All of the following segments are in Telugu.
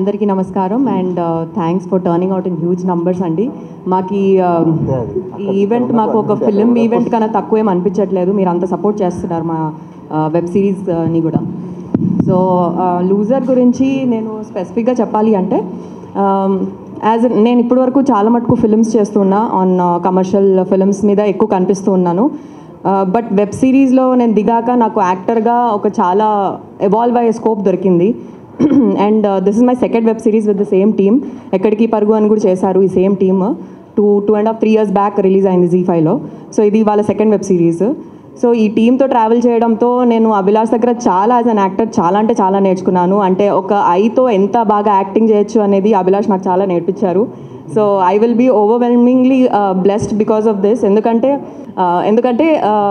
అందరికీ నమస్కారం and thanks for turning out in huge numbers అండి మాకు ఈ uh, ఈ ఈవెంట్ మాకు ఒక ఫిలిం ఈవెంట్ కన్నా తక్కువేం అనిపించట్లేదు మీరు అంత సపోర్ట్ చేస్తున్నారు మా వెబ్ సిరీస్ని కూడా సో లూజర్ గురించి నేను స్పెసిఫిక్గా చెప్పాలి అంటే యాజ్ నేను ఇప్పటివరకు చాలా మటుకు ఫిల్మ్స్ చేస్తున్నా ఆన్ కమర్షియల్ ఫిల్మ్స్ మీద ఎక్కువ కనిపిస్తూ ఉన్నాను బట్ వెబ్ సిరీస్లో నేను దిగాక నాకు యాక్టర్గా ఒక చాలా ఎవాల్వ్ అయ్యే స్కోప్ దొరికింది and this is my second web series with the same team ఎక్కడికి పరుగు అని కూడా చేశారు ఈ same team two two and half three years back release అయింది జీ ఫైవ్లో సో ఇది వాళ్ళ సెకండ్ వెబ్ సిరీస్ సో ఈ టీంతో ట్రావెల్ చేయడంతో నేను అభిలాష్ దగ్గర చాలా యాజ్ అన్ యాక్టర్ చాలా అంటే చాలా నేర్చుకున్నాను అంటే ఒక ఐతో ఎంత బాగా యాక్టింగ్ చేయొచ్చు అనేది అభిలాష్ నాకు చాలా నేర్పించారు so I will be overwhelmingly blessed because of this ఎందుకంటే uh, ఎందుకంటే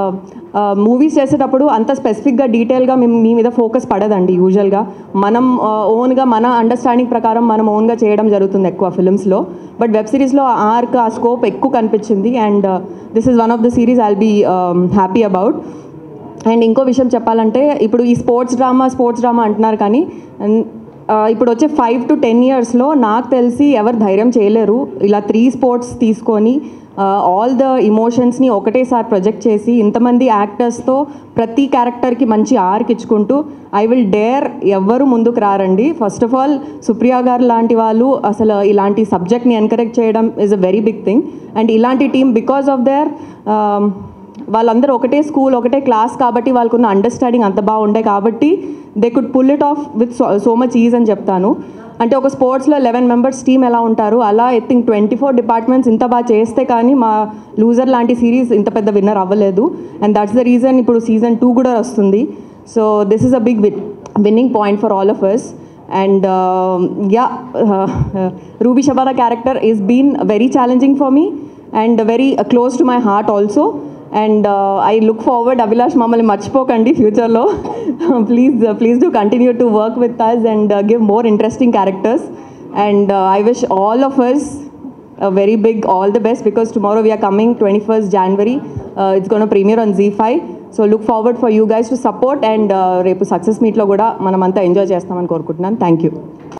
మూవీస్ చేసేటప్పుడు అంత స్పెసిఫిక్గా డీటెయిల్గా మేము మీ మీద ఫోకస్ పడదండి యూజువల్గా మనం ఓన్గా మన అండర్స్టాండింగ్ ప్రకారం మనం ఓన్గా చేయడం జరుగుతుంది ఎక్కువ ఫిల్మ్స్లో బట్ వెబ్ సిరీస్లో ఆర్క్ ఆ స్కోప్ ఎక్కువ కనిపించింది and this is one of the series I'll be happy about and ఇంకో విషయం చెప్పాలంటే ఇప్పుడు ఈ స్పోర్ట్స్ డ్రామా స్పోర్ట్స్ డ్రామా అంటున్నారు కానీ అన్- ఆ, ఇప్పుడు వచ్చే ఫైవ్ టు టెన్ ఇయర్స్లో నాకు తెలిసి ఎవరు ధైర్యం చేయలేరు ఇలా త్రీ స్పోర్ట్స్ తీసుకొని ఆల్ ద ఇమోషన్స్ని ఒకటేసారి ప్రొజెక్ట్ చేసి ఇంతమంది యాక్టర్స్తో ప్రతి క్యారెక్టర్కి మంచి ఆర్క్ ఇచ్చుకుంటూ ఐ విల్ డేర్ ఎవ్వరు ముందుకు రారండి ఫస్ట్ ఆఫ్ ఆల్ సుప్రియా గారు లాంటి వాళ్ళు అసలు ఇలాంటి సబ్జెక్ట్ని ఎన్కరేజ్ చేయడం is a very big thing and ఇలాంటి టీమ్ బికాస్ ఆఫ్ దేర్ వాళ్ళందరూ ఒకటే స్కూల్ ఒకటే క్లాస్ కాబట్టి వాళ్ళకున్న అండర్స్టాండింగ్ అంత బాగుండే కాబట్టి they could pull it off with so much is అని చెప్తాను అంటే ఒక స్పోర్ట్స్లో లెవెన్ మెంబర్స్ టీమ్ ఎలా ఉంటారు అలా I think twenty four departments ఇంత బాగా చేస్తే కానీ మా లూజర్ లాంటి సిరీస్ ఇంత పెద్ద విన్నర్ అవ్వలేదు అండ్ దట్స్ ద రీజన్ ఇప్పుడు సీజన్ టూ కూడా వస్తుంది so this is a big win winning point for all of us and yeah Ruby Shabana character is been very challenging for me and very close to my heart also and I look forward Abhilash మమ్మల్ని మర్చిపోకండి ఫ్యూచర్లో please please do continue to work with us and give more interesting characters and I wish all of us a very big all the best because tomorrow we are coming 21st January. Uh, it's going to premiere on Z5. So look forward for you guys to support and uh, రేపు సక్సెస్ మీట్లో కూడా మనమంతా ఎంజాయ్ చేస్తామని కోరుకుంటున్నాను థ్యాంక్ యూ